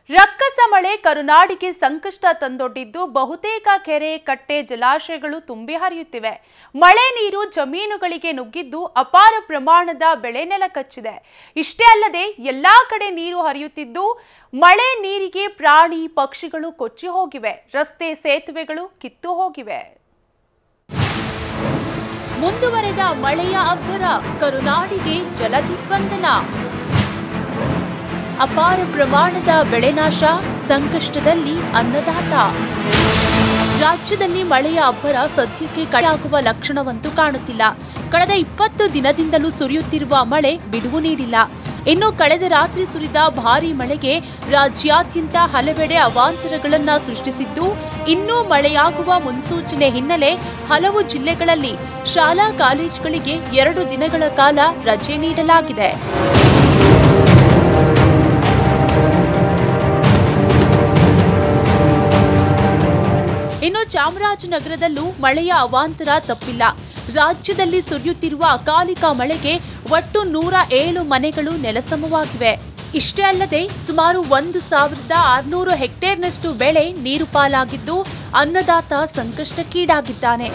ರಕ್ಕಸ ಮಳೆ ಕರುನಾಡಿಗೆ ಸಂಕಷ್ಟ ತಂದೊಡ್ಡಿದ್ದು ಬಹುತೇಕ ಕೆರೆ ಕಟ್ಟೆ ಜಲಾಶಯಗಳು ತುಂಬಿ ಹರಿಯುತ್ತಿವೆ ಮಳೆ ನೀರು ಜಮೀನುಗಳಿಗೆ ನುಗ್ಗಿದ್ದು ಅಪಾರ ಪ್ರಮಾಣದ ಬೆಳೆ ನೆಲ ಕಚ್ಚಿದೆ ಇಷ್ಟೇ ಅಲ್ಲದೆ ಎಲ್ಲಾ ಕಡೆ ನೀರು ಹರಿಯುತ್ತಿದ್ದು ಮಳೆ ನೀರಿಗೆ ಪ್ರಾಣಿ ಪಕ್ಷಿಗಳು ಕೊಚ್ಚಿ ಹೋಗಿವೆ ರಸ್ತೆ ಸೇತುವೆಗಳು ಕಿತ್ತು ಹೋಗಿವೆ ಮುಂದುವರೆದ ಮಳೆಯ ಅಬ್ಬರ ಕರುನಾಡಿಗೆ ಜಲದಿಗ್ಬಂಧನ ಅಪಾರ ಪ್ರಮಾಣದ ಬೆಳೆನಾಶ ಸಂಕಷ್ಟದಲ್ಲಿ ಅನ್ನದಾತ ರಾಜ್ಯದಲ್ಲಿ ಮಳೆಯ ಅಬ್ಬರ ಸದ್ಯಕ್ಕೆ ಕಡೆಯಾಗುವ ಲಕ್ಷಣವಂತೂ ಕಾಣುತ್ತಿಲ್ಲ ಕಳೆದ ಇಪ್ಪತ್ತು ದಿನದಿಂದಲೂ ಸುರಿಯುತ್ತಿರುವ ಮಳೆ ಬಿಡುವು ನೀಡಿಲ್ಲ ಇನ್ನು ಕಳೆದ ರಾತ್ರಿ ಸುರಿದ ಭಾರೀ ಮಳೆಗೆ ರಾಜ್ಯಾದ್ಯಂತ ಹಲವೆಡೆ ಅವಾಂತರಗಳನ್ನ ಸೃಷ್ಟಿಸಿದ್ದು ಇನ್ನೂ ಮಳೆಯಾಗುವ ಮುನ್ಸೂಚನೆ ಹಿನ್ನೆಲೆ ಹಲವು ಜಿಲ್ಲೆಗಳಲ್ಲಿ ಶಾಲಾ ಕಾಲೇಜುಗಳಿಗೆ ಎರಡು ದಿನಗಳ ಕಾಲ ರಜೆ ನೀಡಲಾಗಿದೆ ಇನ್ನು ಚಾಮರಾಜನಗರದಲ್ಲೂ ಮಳೆಯ ಅವಾಂತರ ತಪ್ಪಿಲ್ಲ ರಾಜ್ಯದಲ್ಲಿ ಸುರಿಯುತ್ತಿರುವ ಅಕಾಲಿಕ ಮಳೆಗೆ ಒಟ್ಟು ನೂರ ಏಳು ಮನೆಗಳು ನೆಲಸಮವಾಗಿವೆ ಇಷ್ಟೇ ಅಲ್ಲದೆ ಸುಮಾರು ಒಂದು ಸಾವಿರದ ಆರುನೂರು ಹೆಕ್ಟೇರ್ನಷ್ಟು ಬೆಳೆ ನೀರು ಪಾಲಾಗಿದ್ದು ಅನ್ನದಾತ ಸಂಕಷ್ಟಕ್ಕೀಡಾಗಿದ್ದಾನೆ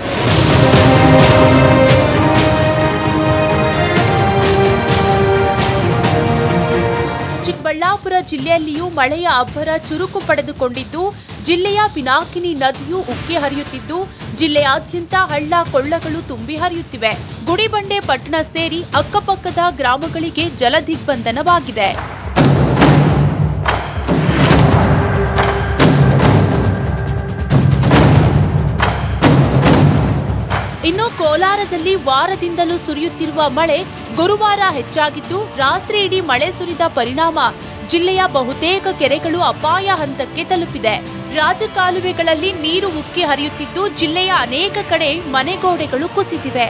ಚಿಕ್ಕಬಳ್ಳಾಪುರ ಜಿಲ್ಲೆಯಲ್ಲಿಯೂ ಮಳೆಯ ಅಬ್ಬರ ಚುರುಕು ಪಡೆದುಕೊಂಡಿದ್ದು ಜಿಲ್ಲೆಯ ಪಿನಾಕಿನಿ ನದಿಯು ಉಕ್ಕಿ ಹರಿಯುತ್ತಿದ್ದು ಜಿಲ್ಲೆಯಾದ್ಯಂತ ಹಳ್ಳ ಕೊಳ್ಳಗಳು ತುಂಬಿ ಹರಿಯುತ್ತಿವೆ ಗುಡಿಬಂಡೆ ಪಟ್ಟಣ ಸೇರಿ ಅಕ್ಕಪಕ್ಕದ ಗ್ರಾಮಗಳಿಗೆ ಜಲದಿಗ್ಬಂಧನವಾಗಿದೆ ಇನ್ನು ಕೋಲಾರದಲ್ಲಿ ವಾರದಿಂದಲೂ ಸುರಿಯುತ್ತಿರುವ ಮಳೆ ಗುರುವಾರ ಹೆಚ್ಚಾಗಿದ್ದು ರಾತ್ರಿ ಇಡೀ ಮಳೆ ಸುರಿದ ಪರಿಣಾಮ ಜಿಲ್ಲೆಯ ಬಹುತೇಕ ಕೆರೆಗಳು ಅಪಾಯ ಹಂತಕ್ಕೆ ತಲುಪಿದೆ ರಾಜಕಾಲುವೆಗಳಲ್ಲಿ ನೀರು ಉಕ್ಕಿ ಹರಿಯುತ್ತಿದ್ದು ಜಿಲ್ಲೆಯ ಅನೇಕ ಕಡೆ ಮನೆಗೋಡೆಗಳು ಕುಸಿದಿವೆ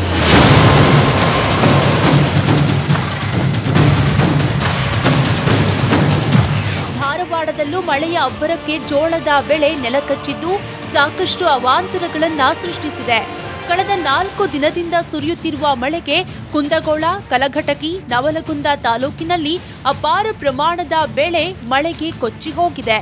ಧಾರವಾಡದಲ್ಲೂ ಮಳೆಯ ಅಬ್ಬರಕ್ಕೆ ಜೋಳದ ಬೆಳೆ ನೆಲಕಚ್ಚಿದ್ದು ಸಾಕಷ್ಟು ಅವಾಂತರಗಳನ್ನ ಸೃಷ್ಟಿಸಿದೆ ಕಳೆದ ನಾಲ್ಕು ದಿನದಿಂದ ಸುರಿಯುತ್ತಿರುವ ಮಳೆಗೆ ಕುಂದಗೋಳ ಕಲಘಟಕಿ ನವಲಗುಂದ ತಾಲೂಕಿನಲ್ಲಿ ಅಪಾರ ಪ್ರಮಾಣದ ಬೆಳೆ ಮಳೆಗೆ ಕೊಚ್ಚಿ ಹೋಗಿದೆ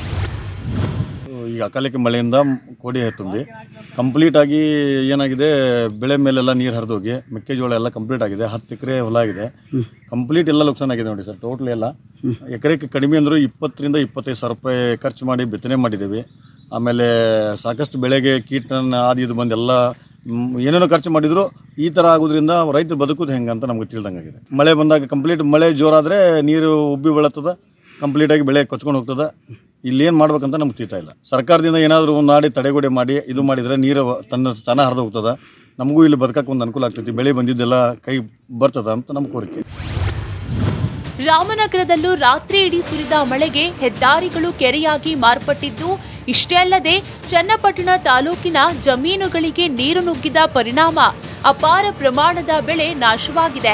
ಈ ಅಕಾಲಿಕ ಮಳೆಯಿಂದ ಕೋಡಿ ತುಂಬಿ ಕಂಪ್ಲೀಟ್ ಆಗಿ ಏನಾಗಿದೆ ಬೆಳೆ ಮೇಲೆಲ್ಲ ನೀರು ಹರಿದೋಗಿ ಮೆಕ್ಕೆಜೋಳ ಎಲ್ಲ ಕಂಪ್ಲೀಟ್ ಆಗಿದೆ ಹತ್ತು ಎಕರೆ ಹೊಲ ಆಗಿದೆ ಕಂಪ್ಲೀಟ್ ಎಲ್ಲ ಲುಕ್ಸಾನ್ ಆಗಿದೆ ನೋಡಿ ಸರ್ ಟೋಟಲ್ ಎಲ್ಲ ಎಕರೆಗೆ ಕಡಿಮೆ ಅಂದರೂ ಇಪ್ಪತ್ತರಿಂದ ಇಪ್ಪತ್ತೈದು ಸಾವಿರ ರೂಪಾಯಿ ಖರ್ಚು ಮಾಡಿ ಬಿತ್ತನೆ ಮಾಡಿದ್ದೀವಿ ಆಮೇಲೆ ಸಾಕಷ್ಟು ಬೆಳೆಗೆ ಕೀಟನ ಆದಿ ಇದು ಬಂದೆಲ್ಲ ಮ್, ಏನೇನೋ ಖರ್ಚು ಮಾಡಿದ್ರು ಈ ಥರ ಆಗೋದ್ರಿಂದ ರೈತರು ಬದುಕೋದು ಹೆಂಗೆ ಅಂತ ನಮ್ಗೆ ತಿಳಿದಂಗಾಗಿದೆ ಮಳೆ ಬಂದಾಗ ಕಂಪ್ಲೀಟ್ ಮಳೆ ಜೋರಾದರೆ ನೀರು ಉಬ್ಬಿ ಬೆಳತ್ತದ ಕಂಪ್ಲೀಟಾಗಿ ಬೆಳೆ ಕೊಚ್ಕೊಂಡು ಹೋಗ್ತದೆ ಇಲ್ಲೇನು ಮಾಡ್ಬೇಕಂತ ನಮ್ಗೆ ತಿಳಿತಾ ಇಲ್ಲ ಸರ್ಕಾರದಿಂದ ಏನಾದರೂ ಒಂದು ಮಾಡಿ ತಡೆಗೋಡೆ ಮಾಡಿ ಇದು ಮಾಡಿದರೆ ನೀರು ತನ್ನ ತಾನ ಹರಿದು ಹೋಗ್ತದೆ ನಮಗೂ ಇಲ್ಲಿ ಬದುಕಕ್ಕೆ ಒಂದು ಅನುಕೂಲ ಆಗ್ತೈತಿ ಬೆಳೆ ಬಂದಿದ್ದೆಲ್ಲ ಕೈ ಬರ್ತದ ಅಂತ ನಮ್ಮ ಕೋರಿಕೆ ರಾಮನಗರದಲ್ಲೂ ರಾತ್ರಿ ಇಡೀ ಸುರಿದ ಮಳೆಗೆ ಹೆದ್ದಾರಿಗಳು ಕೆರೆಯಾಗಿ ಮಾರ್ಪಟ್ಟಿದ್ದು ಇಷ್ಟೇ ಅಲ್ಲದೆ ಚನ್ನಪಟ್ಟಣ ತಾಲೂಕಿನ ಜಮೀನುಗಳಿಗೆ ನೀರು ನುಗ್ಗಿದ ಪರಿಣಾಮ ಅಪಾರ ಪ್ರಮಾಣದ ಬೆಳೆ ನಾಶವಾಗಿದೆ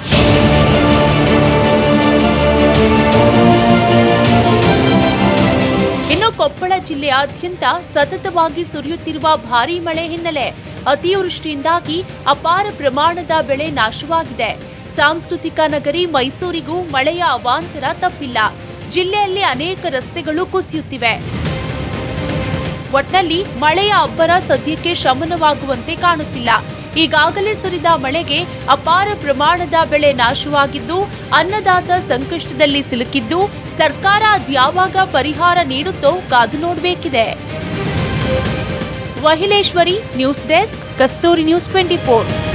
ಇನ್ನು ಕೊಪ್ಪಳ ಜಿಲ್ಲೆಯಾದ್ಯಂತ ಸತತವಾಗಿ ಸುರಿಯುತ್ತಿರುವ ಭಾರೀ ಮಳೆ ಹಿನ್ನೆಲೆ ಅತಿವೃಷ್ಟಿಯಿಂದಾಗಿ ಅಪಾರ ಪ್ರಮಾಣದ ಬೆಳೆ ನಾಶವಾಗಿದೆ ಸಾಂಸ್ಕೃತಿಕ ನಗರಿ ಮೈಸೂರಿಗೂ ಮಳೆಯ ಅವಾಂತರ ತಪ್ಪಿಲ್ಲ ಜಿಲ್ಲೆಯಲ್ಲಿ ಅನೇಕ ರಸ್ತೆಗಳು ಕುಸಿಯುತ್ತಿವೆ ಒಟ್ನಲ್ಲಿ ಮಳೆಯ ಅಬ್ಬರ ಸದ್ಯಕ್ಕೆ ಶಮನವಾಗುವಂತೆ ಕಾಣುತ್ತಿಲ್ಲ ಈಗಾಗಲೇ ಸುರಿದ ಮಳೆಗೆ ಅಪಾರ ಪ್ರಮಾಣದ ಬೆಳೆ ನಾಶವಾಗಿದ್ದು ಅನ್ನದಾತ ಸಂಕಷ್ಟದಲ್ಲಿ ಸಿಲುಕಿದ್ದು ಸರ್ಕಾರ ಅದ್ಯಾವಾಗ ಪರಿಹಾರ ನೀಡುತ್ತೋ ಕಾದು ನೋಡಬೇಕಿದೆ ವಹಿಲೇಶ್ವರಿ news desk Kasturi news twenty four